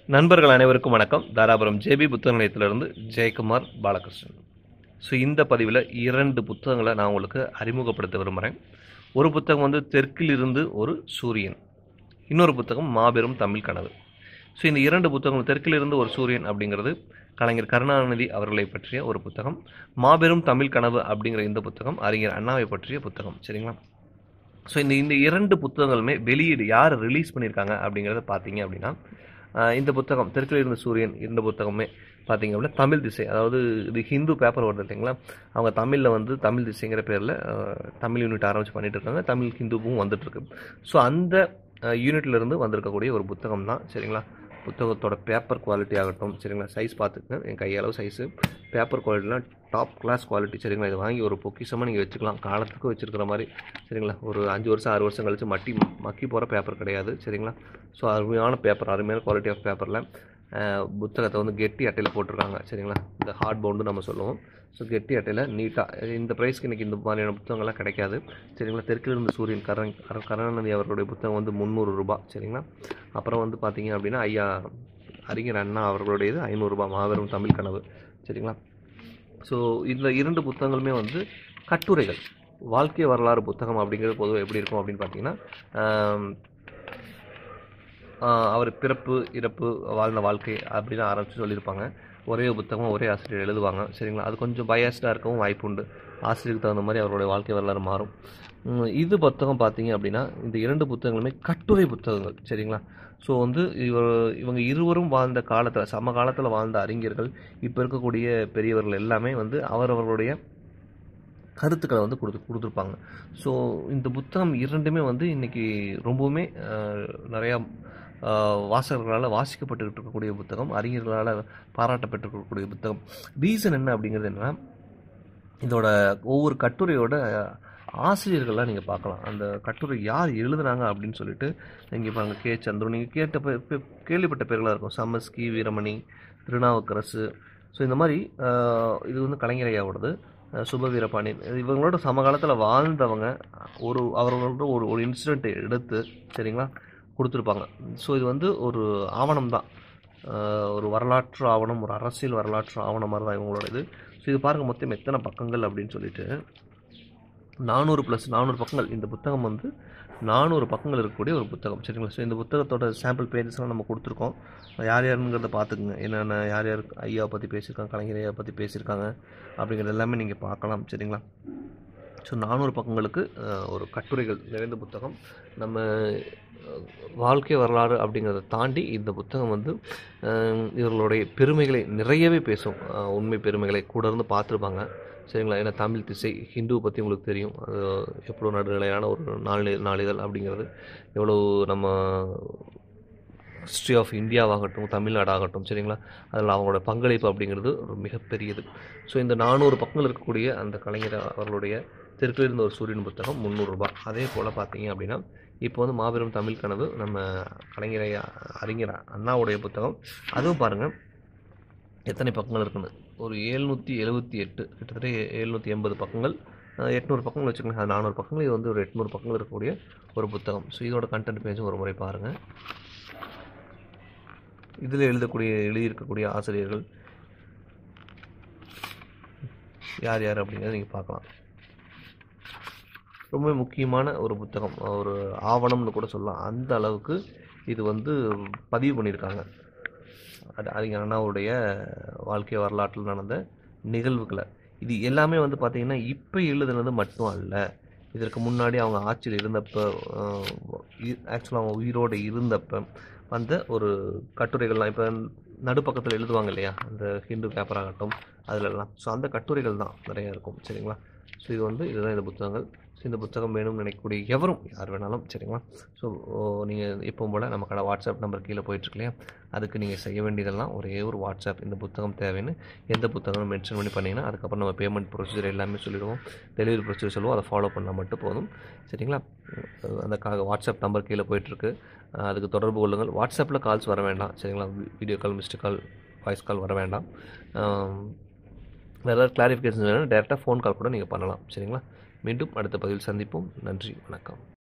நண்பர்கள் அனைவருக்கும் வணக்கம் தாராபுரம் ஜேபி புத்தக நிலையத்திலிருந்து ஜெயக்குமார் பாலகிருஷ்ணன் ஸோ இந்த பதிவில் இரண்டு புத்தகங்களை நான் உங்களுக்கு அறிமுகப்படுத்த விரும்புகிறேன் ஒரு புத்தகம் வந்து தெற்கில் இருந்து ஒரு சூரியன் இன்னொரு புத்தகம் மாபெரும் தமிழ் கனவு ஸோ இந்த இரண்டு புத்தகம் தெற்கில் இருந்து ஒரு சூரியன் அப்படிங்கிறது கலைஞர் கருணாநிதி அவர்களை பற்றிய ஒரு புத்தகம் மாபெரும் தமிழ் கனவு அப்படிங்கிற இந்த புத்தகம் அறிஞர் அண்ணாவை பற்றிய புத்தகம் சரிங்களா ஸோ இந்த இந்த இரண்டு புத்தகங்களுமே வெளியீடு யார் ரிலீஸ் பண்ணியிருக்காங்க அப்படிங்கிறத பார்த்தீங்க அப்படின்னா ஆஹ் இந்த புத்தகம் தெற்கில் இருந்த சூரியன் இந்த புத்தகமே பார்த்தீங்க அப்படின்னா தமிழ் திசை அதாவது இது ஹிந்து பேப்பர் வருது இல்லைங்களா அவங்க தமிழில் வந்து தமிழ் திசைங்கிற பேரில் தமிழ் யூனிட் ஆரம்பிச்சு பண்ணிட்டு இருக்காங்க தமிழ் ஹிந்துவும் வந்துட்டு இருக்கு ஸோ அந்த யூனிட்ல இருந்து வந்திருக்கக்கூடிய ஒரு புத்தகம் தான் சரிங்களா புத்தகத்தோட பேப்பர் குவாலிட்டி ஆகட்டும் சரிங்களா சைஸ் பார்த்துக்கங்க என் கையளவு சைஸு பேப்பர் குவாலிட்டிலாம் டாப் கிளாஸ் குவாலிட்டி சரிங்களா இதை வாங்கி ஒரு பொக்கிஷமாக நீங்கள் வச்சுக்கலாம் காலத்துக்கு வச்சுருக்கிற மாதிரி சரிங்களா ஒரு அஞ்சு வருஷம் ஆறு வருஷம் கழிச்சு மட்டி மக்கி போகிற பேப்பர் கிடையாது சரிங்களா ஸோ அருமையான பேப்பர் அருமையான குவாலிட்டி ஆஃப் பேப்பரில் புத்தகத்தை வந்து கெட்டி அட்டையில் போட்டிருக்காங்க சரிங்களா இந்த ஹார்ட் பவுண்டு நம்ம சொல்லுவோம் ஸோ கெட்டி அட்டையில் நீட்டாக இந்த ப்ரைஸ்க்கு இன்றைக்கி இந்த மாதிரியான புத்தகங்கள்லாம் கிடைக்காது சரிங்களா தெற்கில் இருந்து சூரியன் கரண் கர- கருணாநிதி அவர்களுடைய புத்தகம் வந்து முந்நூறு ரூபாய் சரிங்களா அப்புறம் வந்து பார்த்தீங்க அப்படின்னா ஐயா அறிஞர் அண்ணா அவர்களுடையது ஐநூறுரூபா மாபெரும் தமிழ் கனவு சரிங்களா ஸோ இந்த இரண்டு புத்தகங்களுமே வந்து கட்டுரைகள் வாழ்க்கை வரலாறு புத்தகம் அப்படிங்கிறது பொதுவாக எப்படி இருக்கும் அப்படின்னு பார்த்தீங்கன்னா ஆம், ஆஹ் அவர் பிறப்பு இறப்பு வாழ்ந்த வாழ்க்கை அப்படின்னு ஆரம்பித்து சொல்லியிருப்பாங்க ஒரே புத்தகம் ஒரே ஆசிரியர் எழுதுவாங்க சரிங்களா அது கொஞ்சம் பயஸ்டாக இருக்கவும் வாய்ப்பு உண்டு ஆசிரியருக்கு தகுந்த மாதிரி அவருடைய வாழ்க்கை வரலாறு மாறும் உம், இது புத்தகம் பார்த்தீங்க அப்படின்னா இந்த இரண்டு புத்தகங்களுமே கட்டுரை புத்தகங்கள் சரிங்களா ஸோ வந்து இவர் இவங்க இருவரும் வாழ்ந்த காலத்தில் சம காலத்தில் வாழ்ந்த அறிஞர்கள் இப்போ இருக்கக்கூடிய பெரியவர்கள் எல்லாமே வந்து அவரவர்களுடைய கருத்துக்களை வந்து கொடுத்து கொடுத்துருப்பாங்க ஸோ இந்த புத்தகம் இரண்டுமே வந்து இன்னைக்கு ரொம்பவுமே அஹ், நிறையா அஹ், வாசகர்களால் வாசிக்கப்பட்டுக்கிட்டு இருக்கக்கூடிய புத்தகம் அறிஞர்களால் பாராட்டப்பட்டிருக்கக்கூடிய புத்தகம் ரீசன் என்ன அப்படிங்கிறது என்னன்னா இதோட ஒவ்வொரு கட்டுரையோட ஆசிரியர்கள்லாம் நீங்கள் பார்க்கலாம் அந்த கட்டுரை யார் எழுதுனாங்க அப்படின்னு சொல்லிட்டு நீங்கள் பாருங்க கே சந்துரு நீங்கள் கேட்ட பே- பே- கேள்விப்பட்ட பேர்களாக இருக்கும் சமஸ்கி வீரமணி திருநாவுக்கரசு ஸோ இந்த மாதிரி ஆஹ், இது வந்து கலைஞர் ஐயாவோடது அஹ், சுப வீரபாண்டியன் இது இவங்களோட சமகாலத்தில் வாழ்ந்தவங்க ஒரு அவர்களோட ஒரு ஒரு இன்சிடெண்ட்டை எடுத்து சரிங்களா கொடுத்துருப்பாங்க ஸோ இது வந்து ஒரு ஆவணம் தான் ஆஹ், ஒரு வரலாற்று ஆவணம் ஒரு அரசியல் வரலாற்று ஆவணம் மாதிரி தான் இவங்களோட இது ஸோ இது பாருங்கள் மொத்தம் எத்தனை பக்கங்கள் அப்படின்னு சொல்லிட்டு நானூறு ப்ளஸ் நானூறு பக்கங்கள் இந்த புத்தகம் வந்து நானூறு பக்கங்கள் இருக்கக்கூடிய ஒரு புத்தகம் சரிங்களா ஸோ இந்த புத்தகத்தோட சாம்பிள் பேஜஸ்லாம் நம்ம கொடுத்துருக்கோம் யார் யாருங்கிறத பார்த்துக்குங்க என்னென்ன யார் யார் ஐயாவை பற்றி பேசியிருக்காங்க கலைஞர் ஐயாவை பற்றி பேசியிருக்காங்க அப்படிங்கிறது எல்லாமே நீங்கள் பார்க்கலாம் சரிங்களா ஸோ நானூறு பக்கங்களுக்கு அஹ், ஒரு கட்டுரைகள் நிறைந்த புத்தகம் நம்ம அஹ், வாழ்க்கை வரலாறு அப்படிங்கிறத தாண்டி இந்த புத்தகம் வந்து அஹ், இவர்களுடைய பெருமைகளை நிறையவே பேசும் அஹ், உண்மை பெருமைகளை கூட இருந்து பார்த்துருப்பாங்க சரிங்களா ஏன்னா தமிழ் திசை ஹிந்துவை பற்றி உங்களுக்கு தெரியும் அது எவ்வளோ நடுநிலையான ஒரு நாளி நாளிதழ் அப்படிங்கிறது எவ்வளோ நம்ம ஹிஸ்ட்ரி ஆஃப் இந்தியாவாகட்டும் தமிழ்நாடாகட்டும் சரிங்களா அதில் அவங்களோட பங்களிப்பு அப்படிங்கிறது ஒரு மிகப்பெரியது ஸோ இந்த நானூறு பக்கங்கள் இருக்கக்கூடிய அந்த கலைஞர் அவர்களுடைய தெற்கில் இருந்த ஒரு சூரியன் புத்தகம் முந்நூறுரூபா அதே போல் பார்த்தீங்க அப்படின்னா இப்போ வந்து மாபெரும் தமிழ் கனவு நம்ம கலைஞர் ஐயா, அறிஞர் அண்ணாவுடைய புத்தகம் அதுவும் பாருங்கள் எத்தனை பக்கங்கள் இருக்குன்னு ஒரு ஏழ்நூற்றி எழுபத்தி எட்டு கிட்டத்தட்ட எழுநூற்றி எண்பது பக்கங்கள் அஹ், எட்நூறு பக்கங்கள் வச்சுக்கோங்க அது நானூறு பக்கங்கள் இது வந்து ஒரு எட்நூறு பக்கங்கள் இருக்கக்கூடிய ஒரு புத்தகம் ஸோ இதோட கண்டென்ட் பேஜும் ஒரு முறை பாருங்கள் இதில் எழுதக்கூடிய எழுதியிருக்கக்கூடிய ஆசிரியர்கள் யார் யார் அப்படிங்கிறத நீங்கள் பார்க்கலாம் ரொம்ப முக்கியமான ஒரு புத்தகம் ஒரு ஆவணம்னு கூட சொல்லலாம் அந்த அளவுக்கு இது வந்து பதிவு பண்ணியிருக்காங்க அது அறிஞர் அண்ணாவுடைய வாழ்க்கை வரலாற்றில் நடந்த நிகழ்வுகளை இது எல்லாமே வந்து பார்த்திங்கன்னா இப்போ எழுதுனது மட்டும் அல்ல இதற்கு முன்னாடி அவங்க ஆட்சியில் இருந்தப்போ ஆக்சுவலாக அவங்க உயிரோடு இருந்தப்போ வந்த ஒரு கட்டுரைகள்லாம் இப்போ நடுப்பக்கத்தில் எழுதுவாங்க இல்லையா அந்த ஹிந்து பேப்பர் ஆகட்டும் அதிலெல்லாம் ஸோ அந்த கட்டுரைகள் தான் நிறைய இருக்கும் சரிங்களா ஸோ இது வந்து இதுதான் இந்த புத்தகங்கள் ஸோ இந்த புத்தகம் வேணும்னு நினைக்கக்கூடிய எவரும் யார் வேணாலும் சரிங்களா ஸோ நீங்கள் எப்பவும் போல் நம்ம கடை வாட்ஸ்அப் நம்பர் கீழே போயிட்டுருக்கு இல்லையா அதுக்கு நீங்கள் செய்ய வேண்டியதெல்லாம் ஒரே ஒரு வாட்ஸ்அப் இந்த புத்தகம் தேவைன்னு எந்த புத்தகம் மென்ஷன் பண்ணி பண்ணீங்கன்னா அதுக்கப்புறம் நம்ம பேமெண்ட் ப்ரொசீஜர் எல்லாமே சொல்லிடுவோம் டெலிவரி ப்ரொசீஜர் சொல்லுவோம் அதை ஃபாலோ பண்ணால் மட்டும் போதும் சரிங்களா அஹ் அந்த கா வாட்ஸ்அப் நம்பர் கீழே போயிட்டுருக்கு அஹ் அதுக்கு தொடர்பு கொள்ளுங்கள் வாட்ஸ்அப்பில் கால்ஸ் வர வேண்டாம் சரிங்களா video call missed call voice call வர வேண்டாம் அஹ் வேறு ஏதாவது கிளாரிஃபிகேஷன் வேணும் டேரெக்டாக ஃபோன் கால் கூட நீங்கள் பண்ணலாம் சரிங்களா மீண்டும் அடுத்த பதிவில் சந்திப்போம் நன்றி வணக்கம்